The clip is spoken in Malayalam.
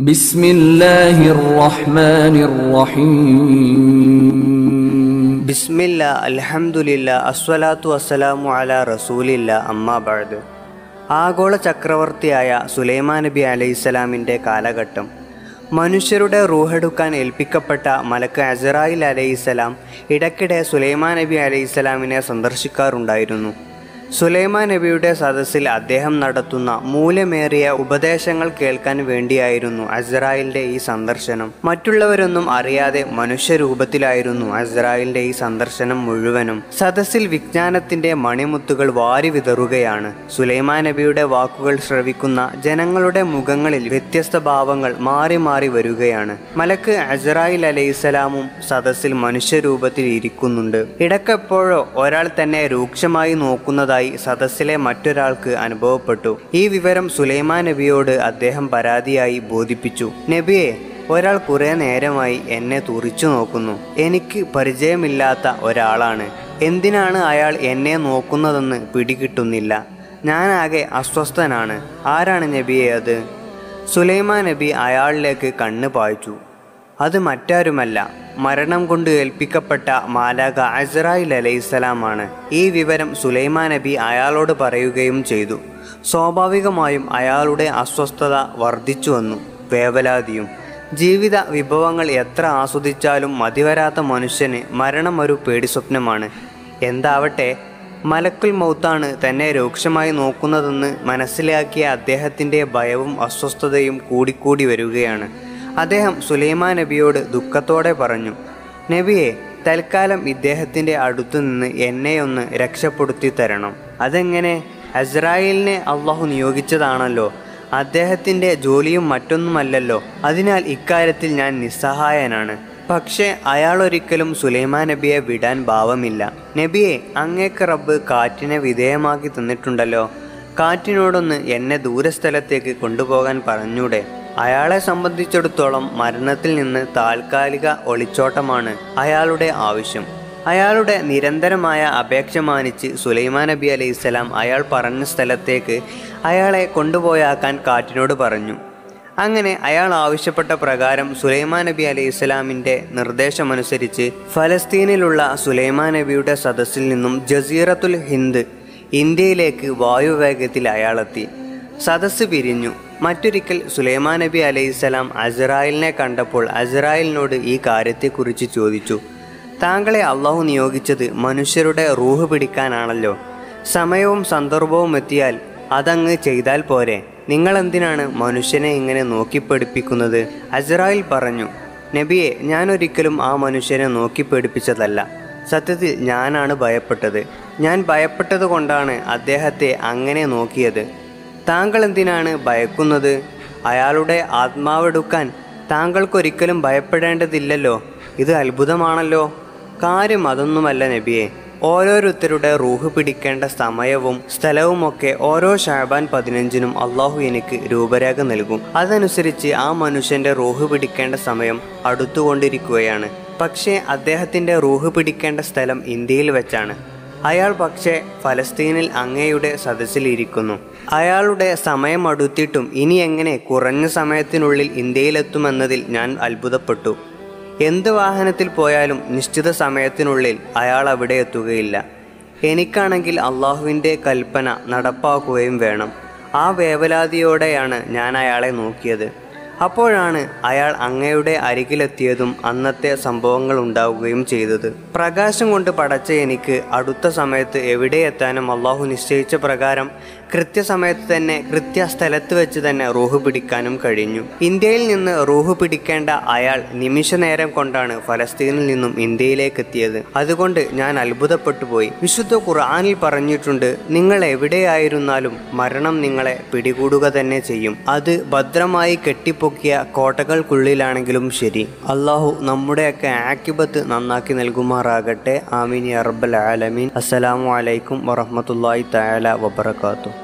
بسم الله الرحمن الرحيم ബിസ്മില്ല അൽഹംദുലില്ല അസ്വലാത്തു വസ്സലാമു അല റസൂലില്ല അമ്മാ ബഅദ് ആഗോള ചക്രവർത്തിയായ സുലൈമാൻ നബി അലൈഹിസ്സലാമിൻ്റെ കാലഘട്ടം മനുഷ്യരുടെ റൂഹെടുക്കാൻ ഏൽപ്പിക്കപ്പെട്ട മലക്ക് അസറായിൽ അലൈഹിസ്സലാം ഇടയ്ക്കിടെ സുലൈമാൻ നബി അലൈഹിസ്സലാമിനെ സന്ദർശിക്കാറുണ്ടായിരുന്നു സുലൈമാൻ നബിയുടെ സദസ്സിൽ അദ്ദേഹം നടത്തുന്ന മൂല്യമേറിയ ഉപദേശങ്ങൾ കേൾക്കാൻ വേണ്ടിയായിരുന്നു അസ്രായിലിന്റെ ഈ സന്ദർശനം മറ്റുള്ളവരൊന്നും അറിയാതെ മനുഷ്യരൂപത്തിലായിരുന്നു അസ്രായിലിന്റെ ഈ സന്ദർശനം മുഴുവനും സദസ്സിൽ വിജ്ഞാനത്തിന്റെ മണിമുത്തുകൾ വാരി വിതറുകയാണ് സുലൈമാൻ നബിയുടെ വാക്കുകൾ ശ്രവിക്കുന്ന ജനങ്ങളുടെ മുഖങ്ങളിൽ വ്യത്യസ്ത ഭാവങ്ങൾ മാറി മാറി വരികയാണ് മലക്ക് അസറായിൽ അലൈഹിസ്സലാമും സദസ്സിൽ മനുഷ്യരൂപത്തിൽ ഇരിക്കുന്നുണ്ട് ഇടക്കെപ്പോഴോ ഒരാൾ തന്നെ രൂക്ഷമായി നോക്കുന്നതായി സദസ്സിലെ മറ്റൊരാൾക്ക് അനുഭവപ്പെട്ടു ഈ വിവരം സുലൈമാൻ നബിയോട് അദ്ദേഹം പരാതിയായി ബോധിപ്പിച്ചു നബിയെ ഒരാൾ കുറെ നേരമായി എന്നെ തുറിച്ചു നോക്കുന്നു എനിക്ക് പരിചയമില്ലാത്ത ഒരാളാണ് എന്തിനാണ് അയാൾ എന്നെ നോക്കുന്നതെന്ന് പിടികിട്ടുന്നില്ല ഞാനാകെ അസ്വസ്ഥനാണ് ആരാണ് നബിയെ അത് സുലൈമാൻ നബി അയാളിലേക്ക് കണ്ണ് പായിച്ചു അത് മറ്റാരുമല്ല മരണം കൊണ്ട് ഏൽപ്പിക്കപ്പെട്ട മാലാക അസറായിൽ അലൈഹിസ്സലാമാണ് ഈ വിവരം സുലൈമാൻ നബി അയാളോട് പറയുകയും ചെയ്തു സ്വാഭാവികമായും അയാളുടെ അസ്വസ്ഥത വർദ്ധിച്ചു വന്നു വേവലാതിയും ജീവിത വിഭവങ്ങൾ എത്ര ആസ്വദിച്ചാലും മതിവരാത്ത മനുഷ്യന് മരണം ഒരു പേടിസ്വപ്നമാണ് എന്താവട്ടെ മലക്കുൽ മൗത്താണ് തന്നെ രൂക്ഷമായി നോക്കുന്നതെന്ന് മനസ്സിലാക്കിയ അദ്ദേഹത്തിൻ്റെ ഭയവും അസ്വസ്ഥതയും കൂടിക്കൂടി വരികയാണ് അദ്ദേഹം സുലൈമാൻ നബിയോട് ദുഃഖത്തോടെ പറഞ്ഞു നബിയെ തൽക്കാലം ഇദ്ദേഹത്തിൻ്റെ അടുത്തു നിന്ന് എന്നെയൊന്ന് രക്ഷപ്പെടുത്തി തരണം അതെങ്ങനെ അസ്രായേലിനെ അള്ളാഹു നിയോഗിച്ചതാണല്ലോ അദ്ദേഹത്തിൻ്റെ ജോലിയും മറ്റൊന്നുമല്ലല്ലോ അതിനാൽ ഇക്കാര്യത്തിൽ ഞാൻ നിസ്സഹായനാണ് പക്ഷേ അയാൾ ഒരിക്കലും സുലൈമാൻ നബിയെ വിടാൻ ഭാവമില്ല നബിയെ അങ്ങേക്ക് റബ്ബ് കാറ്റിനെ വിധേയമാക്കി തന്നിട്ടുണ്ടല്ലോ കാറ്റിനോടൊന്ന് എന്നെ ദൂരസ്ഥലത്തേക്ക് കൊണ്ടുപോകാൻ പറഞ്ഞൂടെ അയാളെ സംബന്ധിച്ചിടത്തോളം മരണത്തിൽ നിന്ന് താൽക്കാലിക ഒളിച്ചോട്ടമാണ് അയാളുടെ ആവശ്യം അയാളുടെ നിരന്തരമായ അപേക്ഷ മാനിച്ച് സുലൈമാൻ നബി അലൈഹിസ്സലാം അയാൾ പറഞ്ഞ സ്ഥലത്തേക്ക് അയാളെ കൊണ്ടുപോയാക്കാൻ കാറ്റിനോട് പറഞ്ഞു അങ്ങനെ അയാൾ ആവശ്യപ്പെട്ട പ്രകാരം സുലൈമാൻ നബി അലൈഹി ഇസ്ലാമിൻ്റെ നിർദ്ദേശമനുസരിച്ച് ഫലസ്തീനിലുള്ള സുലൈമാൻ നബിയുടെ സദസ്സിൽ നിന്നും ജസീറത്തുൽ ഹിന്ദ് ഇന്ത്യയിലേക്ക് വായുവേഗത്തിൽ അയാളെത്തി സദസ്സ് പിരിഞ്ഞു മറ്റൊരിക്കൽ സുലൈമാൻ നബി അലൈഹിസ്സലാം അസറായിലിനെ കണ്ടപ്പോൾ അസറായിലിനോട് ഈ കാര്യത്തെക്കുറിച്ച് ചോദിച്ചു താങ്കളെ അള്ളാഹു നിയോഗിച്ചത് മനുഷ്യരുടെ റൂഹ് പിടിക്കാനാണല്ലോ സമയവും സന്ദർഭവും എത്തിയാൽ അതങ്ങ് ചെയ്താൽ പോരെ നിങ്ങൾ എന്തിനാണ് മനുഷ്യനെ ഇങ്ങനെ നോക്കിപ്പഠിപ്പിക്കുന്നത് അസറായിൽ പറഞ്ഞു നബിയെ ഞാനൊരിക്കലും ആ മനുഷ്യനെ നോക്കിപ്പേടിപ്പിച്ചതല്ല സത്യത്തിൽ ഞാനാണ് ഭയപ്പെട്ടത് ഞാൻ ഭയപ്പെട്ടത് കൊണ്ടാണ് അദ്ദേഹത്തെ അങ്ങനെ നോക്കിയത് താങ്കൾ എന്തിനാണ് ഭയക്കുന്നത് അയാളുടെ ആത്മാവെടുക്കാൻ താങ്കൾക്കൊരിക്കലും ഭയപ്പെടേണ്ടതില്ലല്ലോ ഇത് അത്ഭുതമാണല്ലോ കാര്യം അതൊന്നുമല്ല നബിയെ ഓരോരുത്തരുടെ റൂഹ് പിടിക്കേണ്ട സമയവും സ്ഥലവുമൊക്കെ ഓരോ ഷാബാൻ പതിനഞ്ചിനും അള്ളാഹു എനിക്ക് രൂപരേഖ നൽകും അതനുസരിച്ച് ആ മനുഷ്യന്റെ റൂഹ് പിടിക്കേണ്ട സമയം അടുത്തുകൊണ്ടിരിക്കുകയാണ് പക്ഷേ അദ്ദേഹത്തിന്റെ റൂഹ് പിടിക്കേണ്ട സ്ഥലം ഇന്ത്യയിൽ വെച്ചാണ് അയാൾ പക്ഷേ ഫലസ്തീനിൽ അങ്ങയുടെ സദസ്സിലിരിക്കുന്നു അയാളുടെ സമയം അടുത്തിട്ടും ഇനി എങ്ങനെ കുറഞ്ഞ സമയത്തിനുള്ളിൽ ഇന്ത്യയിലെത്തുമെന്നതിൽ ഞാൻ അത്ഭുതപ്പെട്ടു എന്ത് വാഹനത്തിൽ പോയാലും നിശ്ചിത സമയത്തിനുള്ളിൽ അയാൾ അവിടെ എത്തുകയില്ല എനിക്കാണെങ്കിൽ അള്ളാഹുവിൻ്റെ കൽപ്പന നടപ്പാക്കുകയും വേണം ആ വേവലാതിയോടെയാണ് ഞാൻ അയാളെ നോക്കിയത് അപ്പോഴാണ് അയാൾ അങ്ങയുടെ അരികിലെത്തിയതും അന്നത്തെ സംഭവങ്ങൾ ഉണ്ടാവുകയും ചെയ്തത് പ്രകാശം കൊണ്ട് പടച്ച എനിക്ക് അടുത്ത സമയത്ത് എവിടെ എത്താനും അള്ളാഹു നിശ്ചയിച്ച പ്രകാരം കൃത്യസമയത്ത് തന്നെ കൃത്യസ്ഥലത്ത് വെച്ച് തന്നെ റൂഹ് പിടിക്കാനും കഴിഞ്ഞു ഇന്ത്യയിൽ നിന്ന് റൂഹ് പിടിക്കേണ്ട അയാൾ നിമിഷ നേരം കൊണ്ടാണ് ഫലസ്തീനിൽ നിന്നും ഇന്ത്യയിലേക്ക് എത്തിയത് അതുകൊണ്ട് ഞാൻ അത്ഭുതപ്പെട്ടു പോയി വിശുദ്ധ ഖുർആാനിൽ പറഞ്ഞിട്ടുണ്ട് നിങ്ങൾ എവിടെയായിരുന്നാലും മരണം നിങ്ങളെ പിടികൂടുക തന്നെ ചെയ്യും അത് ഭദ്രമായി കെട്ടിപ്പൊക്കിയ കോട്ടകൾക്കുള്ളിലാണെങ്കിലും ശരി അള്ളാഹു നമ്മുടെയൊക്കെ ആക്കിബത്ത് നന്നാക്കി നൽകുമാറാകട്ടെ ആമീൻ അറബൽ ആലമീൻ അസ്സലാമു അലൈക്കും വറഹമത്തല്ലാഹി തആല വബറകാതുഹു